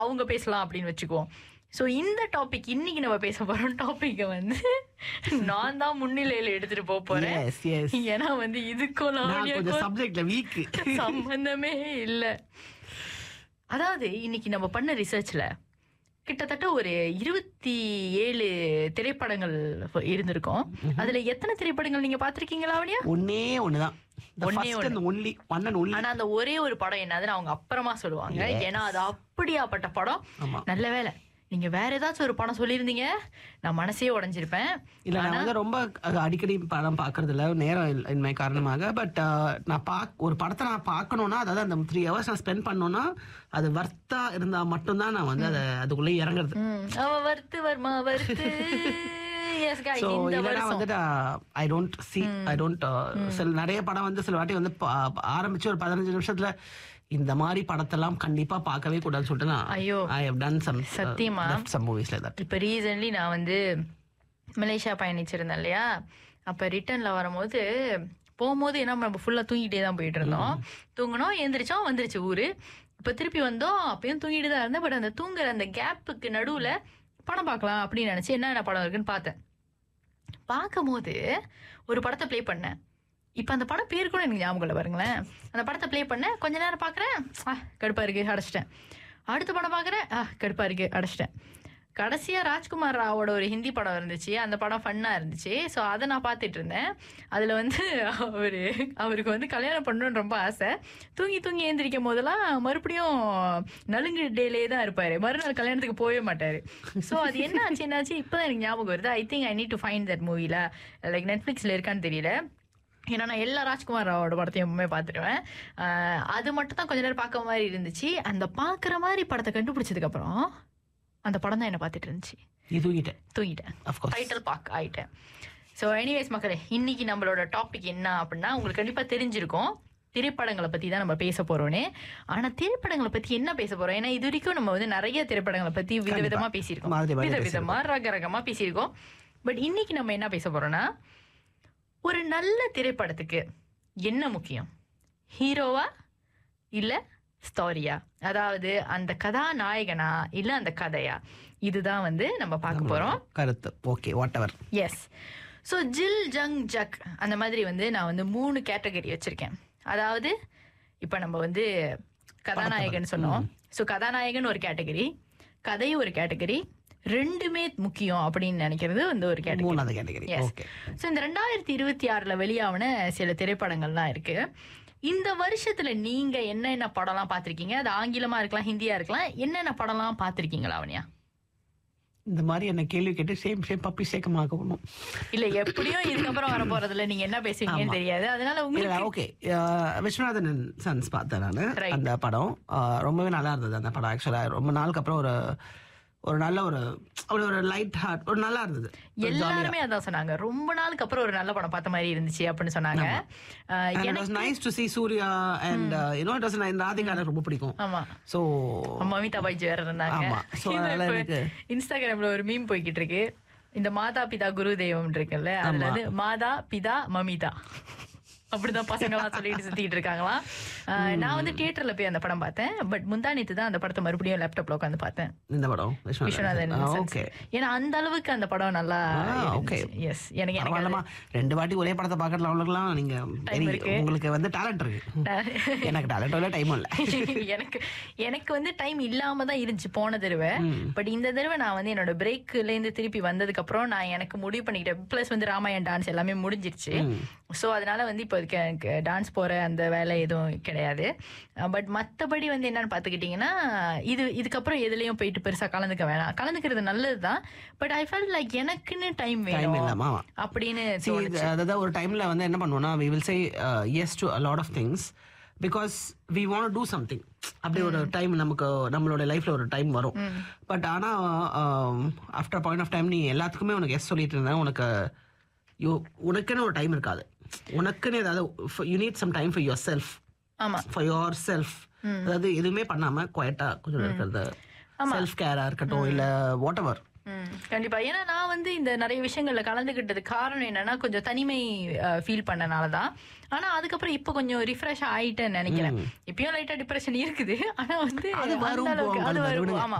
அவங்க பேசலாம் அப்படின்னு வச்சுக்குவோம் ஸோ இந்த டாபிக் இன்னைக்கு நம்ம பேச போறோம் டாபிக்கை வந்து நான் தான் முன்னிலையில எடுத்துட்டு போக போறேன் எஸ் எஸ் ஏன்னா வந்து இதுக்கும் நான் கொஞ்சம் லாவண்யாக்கும் சப்ஜெக்ட்ல வீக் சம்பந்தமே இல்ல அதாவது இன்னைக்கு நம்ம பண்ண ரிசர்ச்ல கிட்டத்தட்ட ஒரு இருபத்தி ஏழு திரைப்படங்கள் இருந்திருக்கும் அதுல எத்தனை திரைப்படங்கள் நீங்க பாத்திருக்கீங்களா அவனியா ஒன்னே ஒண்ணுதான் ஒண்ணே ஒண்ணு. ஒன்லி ஒன் அண்ட் ஒன்லி ஆனா அந்த ஒரே ஒரு படம் என்னதுன்னு அவங்க அப்புறமா சொல்லுவாங்க ஏன்னா அது அப்படியாப்பட்ட படம் ஆமா நல்ல வேலை நீங்க வேற ஏதாச்சும் ஒரு படம் சொல்லியிருந்தீங்க நான் மனசே உடைஞ்சிருப்பேன் இல்ல நான் வந்து ரொம்ப அ- அடிக்கடி படம் பாக்குறது இல்ல நேரம் இல்ல- இன்மை காரணமாக பட் நான் பாக் ஒரு படத்தை நான் பார்க்கணும்னா அதாவது அந்த த்ரீ ஹவர்ஸ் நான் ஸ்பெண்ட் பண்ணணும்னா அது வர்த்தா இருந்தா மட்டும்தான் நான் வந்து அதை அதுக்குள்ளே இறங்குறது ம், அவ வறுத்து வர்மா வறுத்து எஸ் ஸோ இந்த இல்லைன்னா வருஷம் வந்துட்டு I don't see I don't சில நிறைய படம் வந்து சில வாட்டி வந்து பா- ஆரம்பிச்சு ஒரு பதினஞ்சு நிமிஷத்துல இந்த மாதிரி படத்தெல்லாம் கண்டிப்பா பார்க்கவே கூடாதுன்னு சொல்லிட்டு நான் ஐயோ. ஐ ஹவ் டன் சம் சத்தியமா? சம் மூவிஸ் லைக் தட் இப்போ ரீசன்ட்லி நான் வந்து மலேசியா பயணிச்சிருந்தேன் இல்லையா அப்போ ரிட்டர்னில் வரும்போது போகும்போது என்ன நம்ம ஃபுல்லாக தூங்கிட்டே தான் போயிட்டு இருந்தோம் தூங்கினோம் எந்திரிச்சோம் வந்துருச்சு ஊர் இப்போ திருப்பி வந்தோம் அப்பயும் தூங்கிட்டு தான் இருந்தேன் பட் அந்த தூங்குற அந்த கேப்புக்கு நடுவில் படம் பார்க்கலாம் அப்படின்னு நினச்சி என்னென்ன படம் இருக்குன்னு பார்த்தேன் பார்க்கும்போது ஒரு படத்தை ப்ளே பண்ணேன் இப்போ அந்த படம் பேர் கூட எனக்கு ஞாபகம் இல்லை பாருங்களேன் அந்த படத்தை ப்ளே பண்ணேன் கொஞ்ச நேரம் பார்க்குறேன் ஆ கடுப்பாக இருக்கு அடைச்சிட்டேன் அடுத்த படம் பார்க்குறேன் ஆ கடுப்பாக இருக்கு அடைச்சிட்டேன் கடைசியாக ராஜ்குமார் ராவோட ஒரு ஹிந்தி படம் இருந்துச்சு அந்த படம் ஃபன்னாக இருந்துச்சு ஸோ அதை நான் பார்த்துட்டு இருந்தேன் அதில் வந்து அவர் அவருக்கு வந்து கல்யாணம் பண்ணணும்னு ரொம்ப ஆசை தூங்கி தூங்கி ஏந்திரிக்கும் போதெல்லாம் மறுபடியும் நலுங்கு டேலே தான் இருப்பார் மறுநாள் கல்யாணத்துக்கு போகவே மாட்டார் ஸோ அது என்ன ஆச்சு என்னாச்சு இப்போ தான் எனக்கு ஞாபகம் வருது I think I need to find that மூவியில் லைக் நெட்ஃப்ளிக்ஸில் இருக்கான்னு தெரியல ஏன்னா நான் எல்லா ராஜ்குமார் ராவோட படத்தையும் எப்பவுமே பார்த்துடுவேன் ஆஹ் அது மட்டும் தான் கொஞ்ச நேரம் பார்க்க மாதிரி இருந்துச்சு அந்த பார்க்குற மாதிரி படத்தை கண்டுபிடிச்சதுக்கப்புறம் அந்த படம் தான் என்ன பார்த்துட்டு இருந்துச்சு நீ தூங்கிட்டேன் தூங்கிட்டேன் அஃப்கோர்ஸ் டைட்டில் பார்க் ஆயிட்டேன் ஸோ எனிவேஸ் மக்களே இன்னைக்கு நம்மளோட டாபிக் என்ன அப்படின்னா உங்களுக்கு கண்டிப்பாக தெரிஞ்சிருக்கும் திரைப்படங்களை பற்றி தான் நம்ம பேச போறோம்னு ஆனால் திரைப்படங்களை பற்றி என்ன பேச போறோம் ஏன்னா இது வரைக்கும் நம்ம வந்து நிறைய திரைப்படங்களை பற்றி விதவிதமாக பேசியிருக்கோம் மாதிரி மாதிரி விதவிதமா ரக ரகமாக பேசியிருக்கோம் பட் இன்னைக்கு நம்ம என்ன பேச போறோம்னா ஒரு நல்ல திரைப்படத்துக்கு என்ன முக்கியம் ஹீரோவா இல்ல ஸ்டோரியா அதாவது அந்த கதாநாயகனா இல்ல அந்த கதையா இதுதான் வந்து நம்ம பார்க்க போறோம் கருத்து okay whatever yes so Jil Jung Juk அந்த மாதிரி வந்து நான் வந்து மூணு கேட்டகரி வச்சிருக்கேன் அதாவது இப்போ நம்ம வந்து கதாநாயகன் சொன்னோம் ஸோ கதாநாயகன் ஒரு கேட்டகரி கதை ஒரு கேட்டகரி ரெண்டுமே முக்கியம் அப்படின்னு நினைக்கிறது வந்து ஒரு கேட்டகரி மூணாவது கேட்டகரி Yes. ஓகே ஸோ இந்த ரெண்டாயிரத்தி இருபத்தி ஆறுல வெளியான சில திரைப்படங்கள்லாம் இருக்கு இந்த வருஷத்துல நீங்க என்னென்ன படம்லாம் பார்த்திருக்கீங்க அது ஆங்கிலமா இருக்கலாம் ஹிந்தியா இருக்கலாம் என்னென்ன படம்லாம் பார்த்திருக்கீங்களா அவனியா இந்த மாதிரி என்ன கேள்வி கேட்டு சேம் சேம் பப்பி சேக்கமாக ஒன்றும் இல்ல எப்படியும் இதுக்கப்புறம் வர போறதுல நீங்க என்ன பேசுவீங்கன்னு தெரியாது அதனால உங்களுக்கு ஓகே விஸ்வநாதன் சன்ஸ் பார்த்தேன் நான் Right. அந்த படம் அஹ், ரொம்பவே நல்லா இருந்தது அந்த படம் ஆக்சுவலாக ரொம்ப நாளுக்கு அப்புறம் ஒரு ஒரு நல்ல ஒரு அப்படி ஒரு லைட் ஹார்ட் ஒரு நல்லா இருந்தது ஒரு jolly-ஆ. எல்லாருமே அதான் சொன்னாங்க ரொம்ப நாளுக்கு அப்புறம் ஒரு நல்ல படம் பார்த்த மாதிரி இருந்துச்சு அப்படின்னு சொன்னாங்க அஹ், And it எனக்கு was nice to see Surya and uh, you know it was nice. Radhika எனக்கு ரொம்ப பிடிக்கும் ஆமா ஸோ மமிதா பாய்ஜி வேற இருந்தாங்க ஆமா. So, இந்த அதனால இப்ப எனக்கு- இன்ஸ்டாகிராம்ல ஒரு மீம் போய்கிட்டு இருக்கு இந்த மாதா பிதா குரு தெய்வம் இருக்குல்ல அதுல வந்து மாதா பிதா மமிதா அப்படிதான் பசங்க எல்லாம் சொல்லிட்டு சுத்திட்டு இருக்காங்களாம் அஹ், நான் வந்து தியேட்டர்ல போய் அந்த படம் பார்த்தேன் பட் முந்தானித்து தான் அந்த படத்தை மறுபடியும் லேப்டாப்ல உட்காந்து பார்த்தேன் இந்த படம் விஸ்வநாதன் ஓகே ஏன்னா அந்த அளவுக்கு அந்த படம் நல்லா okay. எஸ் எனக்கு எனக்கு பரவாயில்லமா ரெண்டு வாட்டி ஒரே படத்தை பார்க்கறதுல அவங்களுக்குலாம் நீங்க very- இருக்கு. உங்களுக்கு வந்து டேலண்ட் இருக்கு எனக்கு டேலண்ட் இல்லை டைமும் இல்லை எனக்கு எனக்கு வந்து டைம் இல்லாம தான் இருந்துச்சு போன தடவை பட் இந்த தடவை நான் வந்து என்னோட பிரேக்ல இருந்து திருப்பி வந்ததுக்கு அப்புறம் நான் எனக்கு முடிவு பண்ணிக்கிட்டேன் பிளஸ் வந்து ராமாயண் டான்ஸ் எல்லாமே முடிஞ்சிருச்சு ஸோ அதனால வந்து இப்போ இதுக்கு எனக்கு டான்ஸ் போற அந்த வேலை எதுவும் கிடையாது பட் மற்றபடி வந்து என்னன்னு பார்த்துக்கிட்டிங்கன்னா இது இதுக்கப்புறம் எதுலயும் போயிட்டு பெருசா கலந்துக்க வேணாம் கலந்துக்கிறது நல்லது தான் பட் ஐ ஃபெல் லைக் எனக்குன்னு டைம் டைம் வேணும் இல்லாம ஆமா அப்படின்னு See, இது- அதாவது ஒரு டைம்ல வந்து என்ன பண்ணுவோம்னா we will say yes to a lot of things because we want do something அப்படி ஒரு டைம் நமக்கு நம்மளோட லைஃப்ல ஒரு டைம் வரும் பட் ஆனா ஆஃப்டர் பாயிண்ட் ஆஃப் டைம் நீ எல்லாத்துக்குமே உனக்கு எஸ் சொல்லிட்டு இருந்தா உனக்கு யூ உனக்குன்னு ஒரு டைம் இருக்காது உனக்குன்னு ஏதாவது you need some time for yourself ஆமா ஃபார் யுவர் செல்ஃப் அதாவது எதுவுமே பண்ணாம குவைட்டா கொஞ்சம் இருக்கிறது செல்ஃப் கேரா இருக்கட்டும் இல்ல வாட் எவர் ம், கண்டிப்பா ஏன்னா நான் வந்து இந்த நிறைய விஷயங்கள்ல கலந்துகிட்டது காரணம் என்னன்னா கொஞ்சம் தனிமை ஃபீல் பண்ணனாலதான் ஆனா அதுக்கப்புறம் இப்ப கொஞ்சம் ரிஃப்ரெஷ் ஆயிட்டேன்னு நினைக்கிறேன் இப்பயும் லைட்டா டிப்ரெஷன் இருக்குது ஆனா வந்து அது அந்த வரும் அளவுக்கு போகும், அது அது வரும் விடுங்க. ஆமா